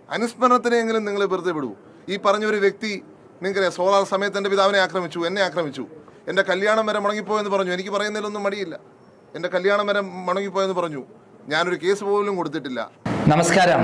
അനുസ്മരണത്തിനെങ്കിലും നിങ്ങൾ വെറുതെ വിടൂ ഈ പറഞ്ഞ ഒരു വ്യക്തി നിങ്ങൾക്കറിയാം സോളാർ സമയത്ത് എൻ്റെ പിതാവിനെ ആക്രമിച്ചു എന്നെ ആക്രമിച്ചു എൻ്റെ കല്യാണം വരെ മുടങ്ങിപ്പോയെന്ന് പറഞ്ഞു എനിക്ക് പറയുന്നതിലൊന്നും മടിയില്ല എൻ്റെ കല്യാണം വരെ മുടങ്ങിപ്പോയെന്ന് പറഞ്ഞു ഞാനൊരു കേസ് പോലും കൊടുത്തിട്ടില്ല നമസ്കാരം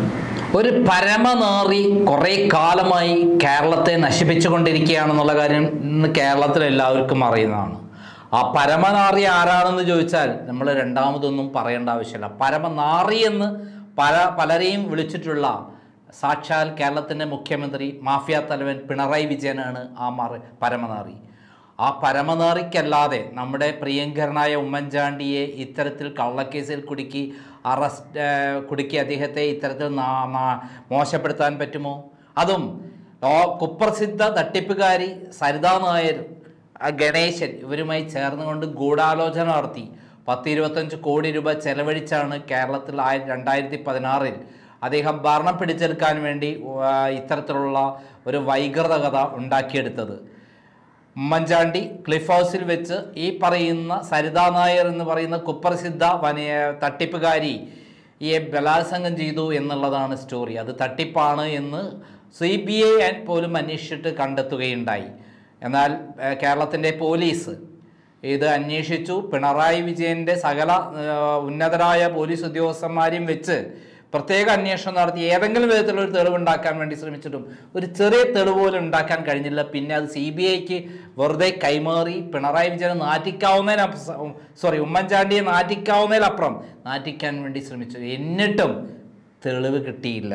ഒരു പരമനാറി കുറേ കാലമായി കേരളത്തെ നശിപ്പിച്ചുകൊണ്ടിരിക്കുകയാണെന്നുള്ള കാര്യം ഇന്ന് കേരളത്തിൽ എല്ലാവർക്കും അറിയുന്നതാണ് ആ പരമനാറി ആരാണെന്ന് ചോദിച്ചാൽ നമ്മൾ രണ്ടാമതൊന്നും പറയേണ്ട ആവശ്യമില്ല പരമനാറി എന്ന് പല പലരെയും വിളിച്ചിട്ടുള്ള സാക്ഷാൽ കേരളത്തിൻ്റെ മുഖ്യമന്ത്രി മാഫിയ തലവൻ പിണറായി വിജയനാണ് ആ മാറി പരമനാറി ആ പരമനാറിക്കല്ലാതെ നമ്മുടെ പ്രിയങ്കരനായ ഉമ്മൻചാണ്ടിയെ ഇത്തരത്തിൽ കള്ളക്കേസിൽ കുടുക്കി അറസ്റ്റ് ഏഹ്, കുടുക്കി അദ്ദേഹത്തെ ഇത്തരത്തിൽ നാ- നാ- മോശപ്പെടുത്താൻ പറ്റുമോ അതും ഓ കുപ്രസിദ്ധ തട്ടിപ്പുകാരി സരിതാ നായർ ആ ഗണേശൻ ഇവരുമായി ചേർന്നുകൊണ്ട് ഗൂഢാലോചന നടത്തി പത്ത് ഇരുപത്തഞ്ച് കോടി രൂപ ചെലവഴിച്ചാണ് കേരളത്തിൽ ആയി രണ്ടായിരത്തി പതിനാറിൽ അദ്ദേഹം ഭരണം പിടിച്ചെടുക്കാൻ വേണ്ടി ആ, ഇത്തരത്തിലുള്ള ഒരു വൈകൃത കഥ ഉണ്ടാക്കിയെടുത്തത് ഉമ്മൻചാണ്ടി ക്ലിഫ് ഹൗസിൽ വെച്ച് ഈ പറയുന്ന സരിതാ നായർ എന്ന് പറയുന്ന കുപ്രസിദ്ധ വനിയ തട്ടിപ്പുകാരി ഈ ബലാത്സംഗം ചെയ്തു എന്നുള്ളതാണ് സ്റ്റോറി അത് തട്ടിപ്പാണ് എന്ന് സി ബി ഐ പോലും അന്വേഷിച്ചിട്ട് കണ്ടെത്തുകയുണ്ടായി എന്നാൽ ഏഹ്, കേരളത്തിൻ്റെ പോലീസ് ഇത് അന്വേഷിച്ചു പിണറായി വിജയൻ്റെ സകല ഏഹ്, ഉന്നതരായ പോലീസ് ഉദ്യോഗസ്ഥന്മാരെയും വെച്ച് പ്രത്യേക അന്വേഷണം നടത്തി ഏതെങ്കിലും വിധത്തിലുള്ള ഒരു തെളിവ് ഉണ്ടാക്കാൻ വേണ്ടി ശ്രമിച്ചിട്ടും ഒരു ചെറിയ തെളിവ് പോലും ഉണ്ടാക്കാൻ കഴിഞ്ഞില്ല പിന്നെ അത് സി ബി ഐക്ക് വെറുതെ കൈമാറി പിണറായി വിജയനെ നാറ്റിക്കാവുന്നതിനപ്പുറം സോറി ഉമ്മൻചാണ്ടിയെ നാറ്റിക്കാവുന്നതിലപ്പുറം നാറ്റിക്കാൻ വേണ്ടി ശ്രമിച്ചു എന്നിട്ടും തെളിവ് കിട്ടിയില്ല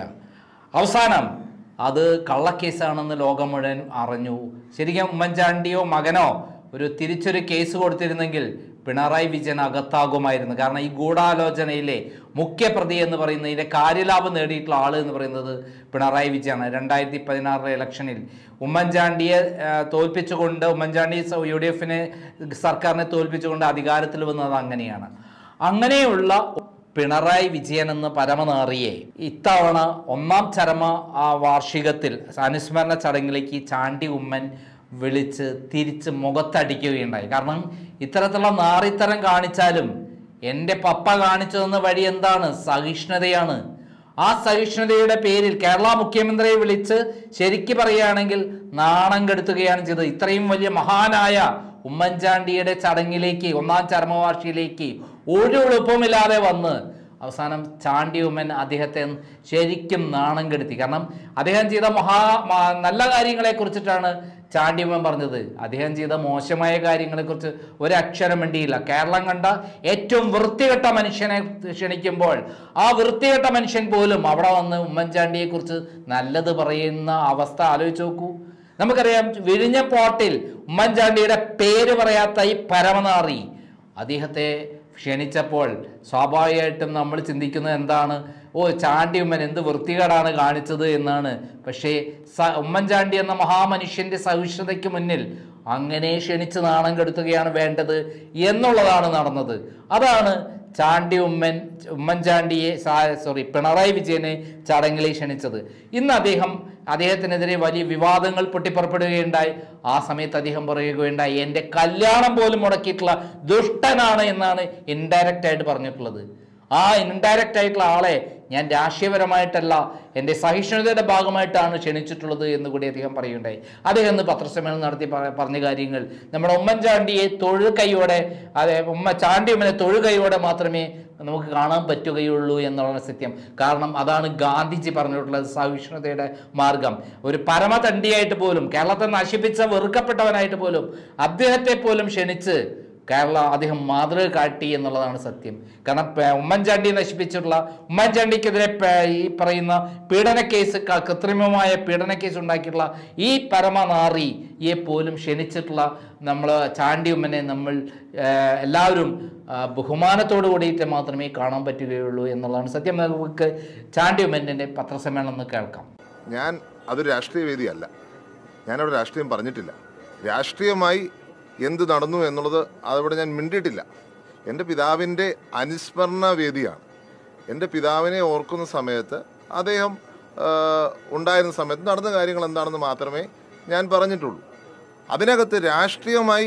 അവസാനം അത് കള്ളക്കേസാണെന്ന് ലോകം മുഴുവൻ അറിഞ്ഞു ശരിക്കും ഉമ്മൻചാണ്ടിയോ മകനോ ഒരു തിരിച്ചൊരു കേസ് കൊടുത്തിരുന്നെങ്കിൽ പിണറായി വിജയൻ അകത്താകുമായിരുന്നു കാരണം ഈ ഗൂഢാലോചനയിലെ മുഖ്യപ്രതി എന്ന് പറയുന്നതിൻ്റെ കാര്യലാഭം നേടിയിട്ടുള്ള ആൾ എന്ന് പറയുന്നത് പിണറായി വിജയനാണ് രണ്ടായിരത്തി പതിനാറിലെ ഇലക്ഷനിൽ ഉമ്മൻചാണ്ടിയെ ആ, തോൽപ്പിച്ചുകൊണ്ട് ഉമ്മൻചാണ്ടി സ- യു ഡി എഫിനെ സർക്കാരിനെ തോൽപ്പിച്ചുകൊണ്ട് അധികാരത്തിൽ വന്നത് അങ്ങനെയാണ് അങ്ങനെയുള്ള പിണറായി വിജയൻ എന്ന പരമനാറിയെ ഇത്തവണ ഒന്നാം ചരമ ആ വാർഷികത്തിൽ അനുസ്മരണ ചടങ്ങിലേക്ക് ചാണ്ടി ഉമ്മൻ വിളിച്ച് തിരിച്ച് മുഖത്തടിക്കുകയുണ്ടായി കാരണം ഇത്തരത്തിലുള്ള നാറിത്തരം കാണിച്ചാലും എൻ്റെ പപ്പ കാണിച്ചു തന്ന വഴി എന്താണ് സഹിഷ്ണുതയാണ് ആ സഹിഷ്ണുതയുടെ പേരിൽ കേരള മുഖ്യമന്ത്രിയെ വിളിച്ച് ശരിക്ക് പറയുകയാണെങ്കിൽ നാണം കെടുത്തുകയാണ് ചെയ്തത് ഇത്രയും വലിയ മഹാനായ ഉമ്മൻചാണ്ടിയുടെ ചടങ്ങിലേക്ക് ഒന്നാം ചരമവാർഷിയിലേക്ക് ഒരു എളുപ്പമില്ലാതെ വന്ന് അവസാനം ചാണ്ടി ഉമ്മൻ അദ്ദേഹത്തെ ശരിക്കും നാണം കെടുത്തി കാരണം അദ്ദേഹം ചെയ്ത മഹാ മ- നല്ല കാര്യങ്ങളെ കുറിച്ചിട്ടാണ് ചാണ്ടി ഉമ്മൻ പറഞ്ഞത് അദ്ദേഹം ചെയ്ത മോശമായ കാര്യങ്ങളെക്കുറിച്ച് ഒരക്ഷരം വേണ്ടിയില്ല കേരളം കണ്ട ഏറ്റവും വൃത്തികെട്ട മനുഷ്യനെ ക്ഷണിക്കുമ്പോൾ ആ വൃത്തികെട്ട മനുഷ്യൻ പോലും അവിടെ വന്ന് ഉമ്മൻചാണ്ടിയെ കുറിച്ച് നല്ലത് പറയുന്ന അവസ്ഥ ആലോചിച്ച് നോക്കൂ നമുക്കറിയാം വിഴിഞ്ഞപ്പോട്ടിൽ ഉമ്മൻചാണ്ടിയുടെ പേര് പറയാത്ത ഈ പരമനാറി അദ്ദേഹത്തെ ക്ഷണിച്ചപ്പോൾ സ്വാഭാവികമായിട്ടും നമ്മൾ ചിന്തിക്കുന്നത് എന്താണ് ഓ ചാണ്ടി ഉമ്മൻ എന്ത് വൃത്തികേടാണ് കാണിച്ചത് എന്നാണ് പക്ഷേ സ ഉമ്മൻചാണ്ടി എന്ന മഹാമനുഷ്യൻ്റെ സഹിഷ്ണുതയ്ക്ക് മുന്നിൽ അങ്ങനെ ക്ഷണിച്ച് നാണം കെടുത്തുകയാണ് വേണ്ടത് എന്നുള്ളതാണ് നടന്നത് അതാണ് ചാണ്ടി ഉമ്മൻ ഉമ്മൻചാണ്ടിയെ സോറി പിണറായി വിജയനെ ചടങ്ങിലേക്ക് ക്ഷണിച്ചത് ഇന്ന് അദ്ദേഹം അദ്ദേഹത്തിനെതിരെ വലിയ വിവാദങ്ങൾ പൊട്ടിപ്പുറപ്പെടുകയുണ്ടായി ആ സമയത്ത് അദ്ദേഹം പറയുകയുണ്ടായി എൻ്റെ കല്യാണം പോലും മുടക്കിയിട്ടുള്ള ദുഷ്ടനാണ് എന്നാണ് ഇൻഡയറക്റ്റ് ആയിട്ട് പറഞ്ഞിട്ടുള്ളത് ആ ഇൻഡയറക്റ്റ് ആയിട്ടുള്ള ആളെ ഞാൻ രാഷ്ട്രീയപരമായിട്ടല്ല എൻ്റെ സഹിഷ്ണുതയുടെ ഭാഗമായിട്ടാണ് ക്ഷണിച്ചിട്ടുള്ളത് എന്ന് കൂടി അദ്ദേഹം പറയുകയുണ്ടായി അദ്ദേഹം ഇന്ന് പത്രസമ്മേളനം നടത്തി പറ- പറഞ്ഞ കാര്യങ്ങൾ നമ്മുടെ ഉമ്മൻചാണ്ടിയെ തൊഴു കൈയോടെ അതെ ഉമ്മ ചാണ്ടി ഉമ്മനെ തൊഴു കൈയോടെ മാത്രമേ നമുക്ക് കാണാൻ പറ്റുകയുള്ളൂ എന്നുള്ള സത്യം കാരണം അതാണ് ഗാന്ധിജി പറഞ്ഞിട്ടുള്ളത് സഹിഷ്ണുതയുടെ മാർഗം ഒരു പരമതണ്ടിയായിട്ട് പോലും കേരളത്തെ നശിപ്പിച്ച വെറുക്കപ്പെട്ടവനായിട്ട് പോലും അദ്ദേഹത്തെ പോലും ക്ഷണിച്ച് കേരള അദ്ദേഹം മാതൃക കാട്ടി എന്നുള്ളതാണ് സത്യം കാരണം പ- ഉമ്മൻചാണ്ടി നശിപ്പിച്ചിട്ടുള്ള ഉമ്മൻചാണ്ടിക്കെതിരെ പ- ഈ പറയുന്ന പീഡന കേസ് ക- കൃത്രിമമായ പീഡന കേസ് ഉണ്ടാക്കിയിട്ടുള്ള ഈ പരമനാറിയെ പോലും ക്ഷണിച്ചിട്ടുള്ള നമ്മൾ ചാണ്ടി ഉമ്മനെ നമ്മൾ ആ, എല്ലാവരും ആ, ബഹുമാനത്തോടു കൂടിയിട്ട് മാത്രമേ കാണാൻ പറ്റുകയുള്ളൂ എന്നുള്ളതാണ് സത്യം നമുക്ക് ചാണ്ടി ഉമ്മൻ്റെ പത്രസമ്മേളനം ഒന്ന് കേൾക്കാം ഞാൻ അതൊരു രാഷ്ട്രീയ വേദിയല്ല ഞാനവിടെ രാഷ്ട്രീയം പറഞ്ഞിട്ടില്ല രാഷ്ട്രീയമായി എന്ത് നടന്നു എന്നുള്ളത് അവിടെ ഞാൻ മിണ്ടിയിട്ടില്ല എൻ്റെ പിതാവിൻ്റെ അനുസ്മരണ വേദിയാണ് എൻ്റെ പിതാവിനെ ഓർക്കുന്ന സമയത്ത് അദ്ദേഹം ആ, ഉണ്ടായിരുന്ന സമയത്ത് നടന്ന കാര്യങ്ങൾ എന്താണെന്ന് മാത്രമേ ഞാൻ പറഞ്ഞിട്ടുള്ളൂ അതിനകത്ത് രാഷ്ട്രീയമായി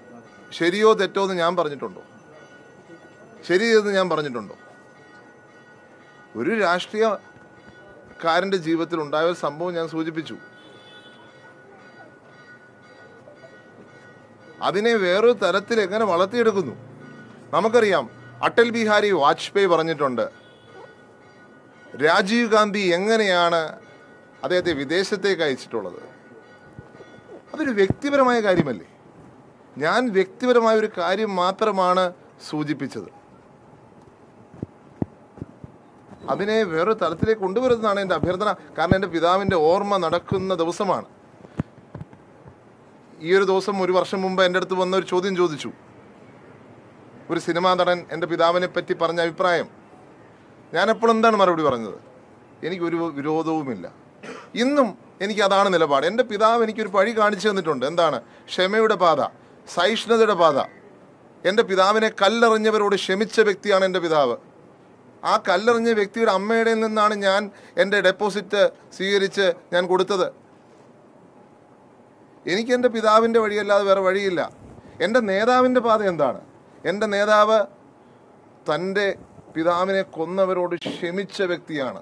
ശരിയോ തെറ്റോ എന്ന് ഞാൻ പറഞ്ഞിട്ടുണ്ടോ ശരി എന്ന് ഞാൻ പറഞ്ഞിട്ടുണ്ടോ ഒരു രാഷ്ട്രീയ സർക്കാരിൻ്റെ ജീവിതത്തിൽ ഉണ്ടായ ഒരു സംഭവം ഞാൻ സൂചിപ്പിച്ചു അതിനെ വേറൊരു തരത്തിൽ എങ്ങനെ വളർത്തിയെടുക്കുന്നു നമുക്കറിയാം അടൽ ബിഹാരി വാജ്പേയി പറഞ്ഞിട്ടുണ്ട് രാജീവ് ഗാന്ധി എങ്ങനെയാണ് അദ്ദേഹത്തെ വിദേശത്തേക്ക് അയച്ചിട്ടുള്ളത് അതൊരു വ്യക്തിപരമായ കാര്യമല്ലേ ഞാൻ വ്യക്തിപരമായ ഒരു കാര്യം മാത്രമാണ് സൂചിപ്പിച്ചത് അതിനെ വേറൊരു തലത്തിലേക്ക് കൊണ്ടുവരുന്നതാണ് എൻ്റെ അഭ്യർത്ഥന കാരണം എൻ്റെ പിതാവിൻ്റെ ഓർമ്മ നടക്കുന്ന ദിവസമാണ് ഈ ഒരു ദിവസം ഒരു വർഷം മുമ്പ് എൻ്റെ അടുത്ത് വന്ന ഒരു ചോദ്യം ചോദിച്ചു ഒരു സിനിമാ നടൻ എൻ്റെ പിതാവിനെ പറ്റി പറഞ്ഞ അഭിപ്രായം ഞാൻ എപ്പോഴും എന്താണ് മറുപടി പറഞ്ഞത് എനിക്കൊരു വിരോധവുമില്ല ഇന്നും എനിക്ക് അതാണ് നിലപാട് എൻ്റെ പിതാവ് എനിക്കൊരു വഴി കാണിച്ചു തന്നിട്ടുണ്ട് എന്താണ് ക്ഷമയുടെ പാത സഹിഷ്ണുതയുടെ പാത എൻ്റെ പിതാവിനെ കല്ലെറിഞ്ഞവരോട് ക്ഷമിച്ച വ്യക്തിയാണ് എൻ്റെ പിതാവ് ആ കല്ലെറിഞ്ഞ വ്യക്തിയുടെ അമ്മയുടെ നിന്നാണ് ഞാൻ എൻ്റെ ഡെപ്പോസിറ്റ് സ്വീകരിച്ച് ഞാൻ കൊടുത്തത് എനിക്ക് എൻ്റെ പിതാവിൻ്റെ വഴിയല്ലാതെ വേറെ വഴിയില്ല എൻ്റെ നേതാവിൻ്റെ പാത എന്താണ് എൻ്റെ നേതാവ് തൻ്റെ പിതാവിനെ കൊന്നവരോട് ക്ഷമിച്ച വ്യക്തിയാണ്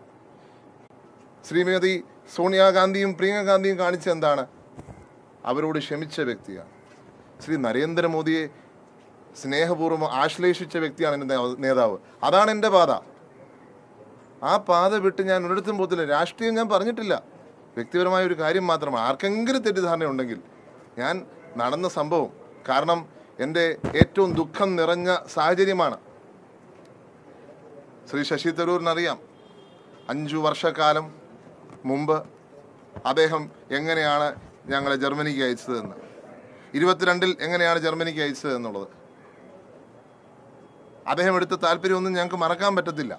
ശ്രീമതി സോണിയാഗാന്ധിയും പ്രിയങ്ക ഗാന്ധിയും കാണിച്ച എന്താണ് അവരോട് ക്ഷമിച്ച വ്യക്തിയാണ് ശ്രീ നരേന്ദ്രമോദിയെ സ്നേഹപൂർവ്വം ആശ്ലേഷിച്ച വ്യക്തിയാണ് എൻ്റെ നേ- നേതാവ് അതാണ് എൻ്റെ പാത ആ പാത വിട്ട് ഞാൻ ഒരിടത്തും പോകത്തില്ല രാഷ്ട്രീയം ഞാൻ പറഞ്ഞിട്ടില്ല വ്യക്തിപരമായ ഒരു കാര്യം മാത്രമാണ് ആർക്കെങ്കിലും തെറ്റിദ്ധാരണ ഉണ്ടെങ്കിൽ ഞാൻ നടന്ന സംഭവം കാരണം എൻ്റെ ഏറ്റവും ദുഃഖം നിറഞ്ഞ സാഹചര്യമാണ് ശ്രീ ശശി തരൂരിനറിയാം അഞ്ചു വർഷക്കാലം മുമ്പ് അദ്ദേഹം എങ്ങനെയാണ് ഞങ്ങളെ ജർമ്മനിക്ക് അയച്ചതെന്ന് ഇരുപത്തിരണ്ടിൽ എങ്ങനെയാണ് ജർമ്മനിക്ക് അയച്ചത് എന്നുള്ളത് അദ്ദേഹം എടുത്ത താല്പര്യമൊന്നും ഞങ്ങൾക്ക് മറക്കാൻ പറ്റത്തില്ല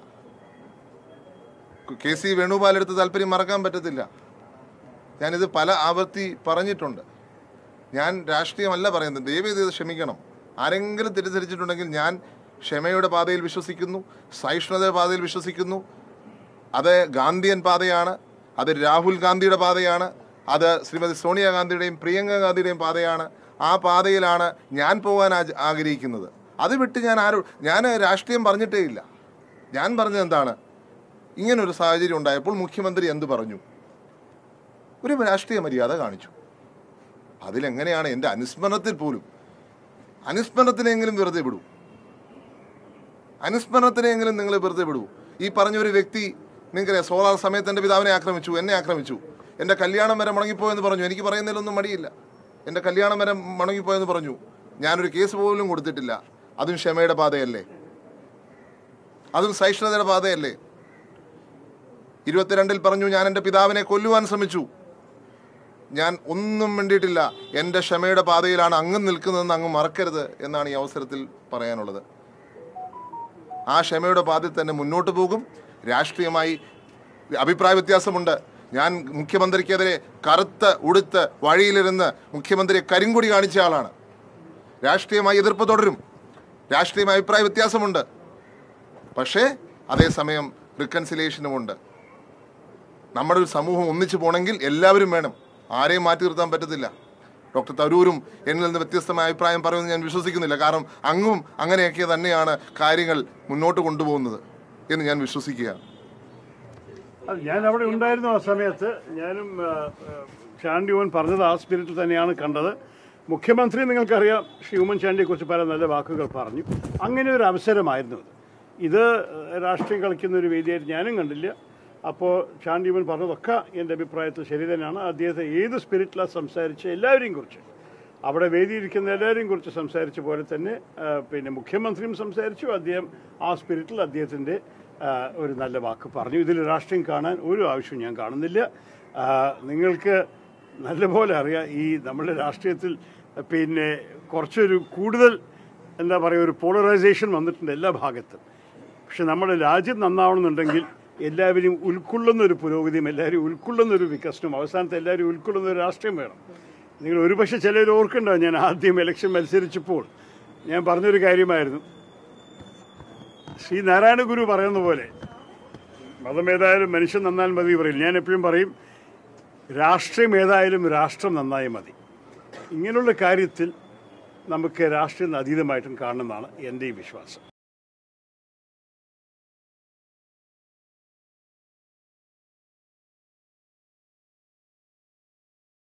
കെ സി വേണുഗോപാൽ എടുത്ത താല്പര്യം മറക്കാൻ പറ്റത്തില്ല ഞാനിത് പല ആവർത്തി പറഞ്ഞിട്ടുണ്ട് ഞാൻ രാഷ്ട്രീയമല്ല പറയുന്നത് ദയവേത് ഇത് ക്ഷമിക്കണം ആരെങ്കിലും തെറ്റിദ്ധരിച്ചിട്ടുണ്ടെങ്കിൽ ഞാൻ ക്ഷമയുടെ പാതയിൽ വിശ്വസിക്കുന്നു സഹിഷ്ണുതയുടെ പാതയിൽ വിശ്വസിക്കുന്നു അത് ഗാന്ധിയൻ പാതയാണ് അത് രാഹുൽ ഗാന്ധിയുടെ പാതയാണ് അത് ശ്രീമതി സോണിയാഗാന്ധിയുടെയും പ്രിയങ്ക ഗാന്ധിയുടെയും പാതയാണ് ആ പാതയിലാണ് ഞാൻ പോകാൻ ആജ- ആഗ്രഹിക്കുന്നത് അത് വിട്ട് ഞാൻ ആരോ ഞാൻ രാഷ്ട്രീയം പറഞ്ഞിട്ടേ ഇല്ല ഞാൻ പറഞ്ഞത് എന്താണ് ഇങ്ങനൊരു സാഹചര്യം ഉണ്ടായപ്പോൾ മുഖ്യമന്ത്രി എന്ത് പറഞ്ഞു ഒരു രാഷ്ട്രീയ മര്യാദ കാണിച്ചു അതിലെങ്ങനെയാണ് എൻ്റെ അനുസ്മരണത്തിൽ പോലും അനുസ്മരണത്തിനെങ്കിലും വെറുതെ വിടൂ അനുസ്മരണത്തിനെങ്കിലും നിങ്ങൾ വെറുതെ വിടൂ ഈ പറഞ്ഞ ഒരു വ്യക്തി നിങ്ങൾക്കറിയാം സോളാർ സമയത്ത് എൻ്റെ പിതാവിനെ ആക്രമിച്ചു എന്നെ ആക്രമിച്ചു എൻ്റെ കല്യാണം വരെ മുടങ്ങിപ്പോയെന്ന് പറഞ്ഞു എനിക്ക് പറയുന്നതിലൊന്നും മടിയില്ല എൻ്റെ കല്യാണം വരെ മുടങ്ങിപ്പോയെന്ന് പറഞ്ഞു ഞാനൊരു കേസ് പോലും കൊടുത്തിട്ടില്ല അതും ക്ഷമയുടെ പാതയല്ലേ അതും സഹിഷ്ണുതയുടെ പാതയല്ലേ ഇരുപത്തിരണ്ടിൽ പറഞ്ഞു ഞാൻ എൻ്റെ പിതാവിനെ കൊല്ലുവാൻ ശ്രമിച്ചു ഞാൻ ഒന്നും വേണ്ടിയിട്ടില്ല എൻ്റെ ക്ഷമയുടെ പാതയിലാണ് അങ്ങ് നിൽക്കുന്നതെന്ന് അങ്ങ് മറക്കരുത് എന്നാണ് ഈ അവസരത്തിൽ പറയാനുള്ളത് ആ ക്ഷമയുടെ പാതയിൽ തന്നെ മുന്നോട്ട് പോകും രാഷ്ട്രീയമായി അഭിപ്രായ വ്യത്യാസമുണ്ട് ഞാൻ മുഖ്യമന്ത്രിക്കെതിരെ കറുത്ത് ഉടുത്ത് വഴിയിലിരുന്ന് മുഖ്യമന്ത്രിയെ കരിങ്കൊടി കാണിച്ച ആളാണ് രാഷ്ട്രീയമായി എതിർപ്പ് തുടരും രാഷ്ട്രീയമായ അഭിപ്രായ വ്യത്യാസമുണ്ട് പക്ഷേ അതേസമയം റിക്കൺസിലേഷനുമുണ്ട് നമ്മുടെ ഒരു സമൂഹം ഒന്നിച്ചു പോകണമെങ്കിൽ എല്ലാവരും വേണം ആരെയും മാറ്റി നിർത്താൻ പറ്റത്തില്ല ഡോക്ടർ തരൂരും എന്നിൽ നിന്ന് വ്യത്യസ്തമായ അഭിപ്രായം പറയുമെന്ന് ഞാൻ വിശ്വസിക്കുന്നില്ല കാരണം അങ്ങും അങ്ങനെയൊക്കെ തന്നെയാണ് കാര്യങ്ങൾ മുന്നോട്ട് കൊണ്ടുപോകുന്നത് എന്ന് ഞാൻ വിശ്വസിക്കുകയാണ് അത് ഞാൻ അവിടെ ഉണ്ടായിരുന്നു ആ സമയത്ത് ഞാനും ആ, ആ, ചാണ്ടി ഓൻ പറഞ്ഞത് ആ സ്പിരിറ്റിൽ തന്നെയാണ് കണ്ടത് മുഖ്യമന്ത്രി നിങ്ങൾക്കറിയാം ശ്രീ ഉമ്മൻ ചാണ്ടിയെക്കുറിച്ച് പല നല്ല വാക്കുകൾ പറഞ്ഞു അങ്ങനെ ഒരു അവസരമായിരുന്നു ഇത് ഇത് രാഷ്ട്രീയം കളിക്കുന്ന ഒരു വേദിയായിട്ട് ഞാനും കണ്ടില്ല അപ്പോൾ ചാണ്ടി ഉമ്മൻ പറഞ്ഞതൊക്കെ എൻ്റെ അഭിപ്രായത്തിൽ ശരി തന്നെയാണ് അദ്ദേഹത്തെ ഏത് സ്പിരിറ്റിലാണ് സംസാരിച്ച എല്ലാവരെയും കുറിച്ച് അവിടെ വേദിയിരിക്കുന്ന എല്ലാവരെയും കുറിച്ച് സംസാരിച്ച പോലെ തന്നെ ആ, പിന്നെ മുഖ്യമന്ത്രിയും സംസാരിച്ചു അദ്ദേഹം ആ സ്പിരിറ്റിൽ അദ്ദേഹത്തിൻ്റെ ആ, ഒരു നല്ല വാക്ക് പറഞ്ഞു ഇതിൽ രാഷ്ട്രീയം കാണാൻ ഒരു ആവശ്യവും ഞാൻ കാണുന്നില്ല ആ, നിങ്ങൾക്ക് നല്ലപോലെ അറിയാം ഈ നമ്മുടെ രാഷ്ട്രീയത്തിൽ പിന്നെ കുറച്ചൊരു കൂടുതൽ എന്താ പറയുക ഒരു പോളറൈസേഷൻ വന്നിട്ടുണ്ട് എല്ലാ ഭാഗത്തും പക്ഷെ നമ്മുടെ രാജ്യം നന്നാവണമെന്നുണ്ടെങ്കിൽ എല്ലാവരെയും ഉൾക്കൊള്ളുന്ന ഒരു പുരോഗതിയും എല്ലാവരും ഉൾക്കൊള്ളുന്ന ഒരു വികസനവും അവസാനത്തെ എല്ലാവരും ഉൾക്കൊള്ളുന്ന ഒരു രാഷ്ട്രീയം വേണം നിങ്ങൾ ഒരുപക്ഷെ ചിലർ ഓർക്കണ്ടാവും ഞാൻ ആദ്യം ഇലക്ഷൻ മത്സരിച്ചപ്പോൾ ഞാൻ പറഞ്ഞൊരു കാര്യമായിരുന്നു ശ്രീ നാരായണ ഗുരു പറയുന്ന പോലെ മതം ഏതായാലും മനുഷ്യൻ നന്നാൽ മതി പറയും ഞാൻ എപ്പോഴും പറയും രാഷ്ട്രീയം ഏതായാലും രാഷ്ട്രം നന്നായി മതി ഇങ്ങനെയുള്ള കാര്യത്തിൽ നമുക്ക് രാഷ്ട്രീയം അതീതമായിട്ടും കാണണമെന്നാണ് എൻ്റെ ഈ വിശ്വാസം